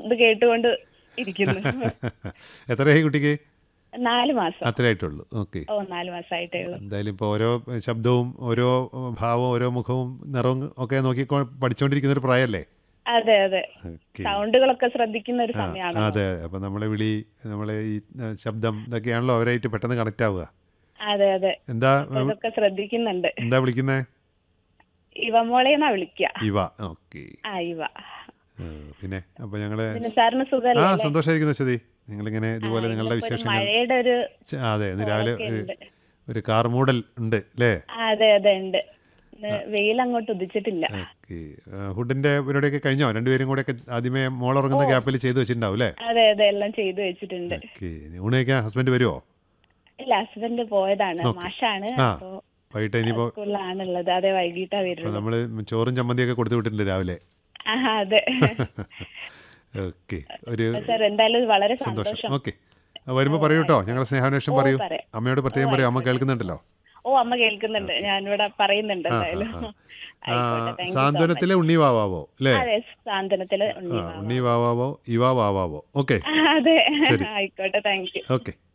ഇത് കേട്ടുകൊണ്ട് ഇരിക്കുന്നു എത്രയായി കുട്ടിക്ക് നാല് മാസം അത്രയായിട്ടുള്ളൂ ഓക്കെ ഓ നാല് മാസമായിട്ടേ ഉള്ളൂ എന്തായാലും ഇപ്പോൾ ഓരോ ശബ്ദവും ഓരോ ഭാവവും ഓരോ മുഖവും നിറവും ഒക്കെ നോക്കി പഠിച്ചുകൊണ്ടിരിക്കുന്ന ഒരു പ്രായമല്ലേ അതെ അതെ ഓക്കെ സൗണ്ടുകളൊക്കെ ശ്രദ്ധിക്കുന്ന ഒരു ആ, സമയമാണ് അതെ അപ്പം നമ്മളെ വിളി നമ്മളെ ഈ ആ, ശബ്ദം ഇതൊക്കെയാണല്ലോ അവരായിട്ട് പെട്ടെന്ന് കണക്റ്റ് ആവുക അതെ അതെ എന്താ അപ്പൊ ഇതൊക്കെ ശ്രദ്ധിക്കുന്നുണ്ട് എന്താ വിളിക്കുന്നത് ഇവമോളെന്നാ വിളിക്ക ഇവ ഓക്കെ ആ ഇവ പിന്നെ അപ്പോൾ ഞങ്ങള് പിന്നെ സാറിന് ആ സുഖല്ലേ സന്തോഷമായിരിക്കുന്നു ശ്രുതി നിങ്ങളിങ്ങനെ ഇതുപോലെ നിങ്ങളുടെ ഇന്നിപ്പോ ഒരു വിശേഷങ്ങൾ മഴയുടെ ഒരു ച- അതെ ഇന്ന് രാവിലെ ഒക്കെ ഒരു ഉണ്ട്. ഒരു കാർ മൂടൽ ഉണ്ട് അല്ലേ ആ, അതെ അതെ ഉണ്ട് ഇന്ന് വെയിൽ അങ്ങോട്ട് ഉദിച്ചിട്ടില്ല ഓക്കെ ഫുഡിന്റെ പരിപാടിയൊക്കെ കഴിഞ്ഞോ രണ്ടുപേരും കൂടെ ഒക്കെ ആദ്യമേ മോളുറങ്ങുന്ന ഗ്യാപ്പിൽ ചെയ്തു വെച്ചിട്ടുണ്ടാവും അല്ലേ അതെ അതെ എല്ലാം ചെയ്തു വെച്ചിട്ടുണ്ട് ഓക്കെ ഊണ് കഴിക്കാൻ ഹസ്ബൻഡ് വരുമോ ഇല്ല ഹസ്ബൻഡ് പോയതാണ് ഓക്കേ. മാഷാണ് ആ. അപ്പോ വൈകിട്ട് ഇനിയിപ്പോൾ സ്കൂളിലാണുള്ളത് അതെ വൈകിട്ടാ വരുന്നത് നമ്മൾ ചോറും ചമ്മന്തിയൊക്കെ കൊടുത്തു വിട്ടിട്ടുണ്ട് രാവിലെ ആ അതെ ഓക്കെ ഒരു സാർ എന്തായാലും വളരെ സന്തോഷം സന്തോഷം ഓക്കെ വരുമ്പോൾ പറയൂ കേട്ടോ ഞങ്ങൾ സ്നേഹാന്വേഷണം ഓ, പറയൂ പറയാം. അമ്മയോട് പ്രത്യേകം പറയൂ അമ്മ കേൾക്കുന്നുണ്ടല്ലോ ഓ അമ്മ കേൾക്കുന്നുണ്ട് ഞാനിവിടെ പറയുന്നുണ്ട് ആ, ആ, എന്തായാലും ആ. ആ, ആയിക്കോട്ടെ, thank you so much. സാന്ത്വനത്തിലെ ഉണ്ണി വാവാവോ അല്ലേ അതെ സാന്ത്വനത്തില് ആ ഉണ്ണി ഉണ്ണി വാവാവോ ഇവ വാവാവോ ഓക്കെ അതെ ശരി. ആയിക്കോട്ടെ താങ്ക് യു ഓക്കെ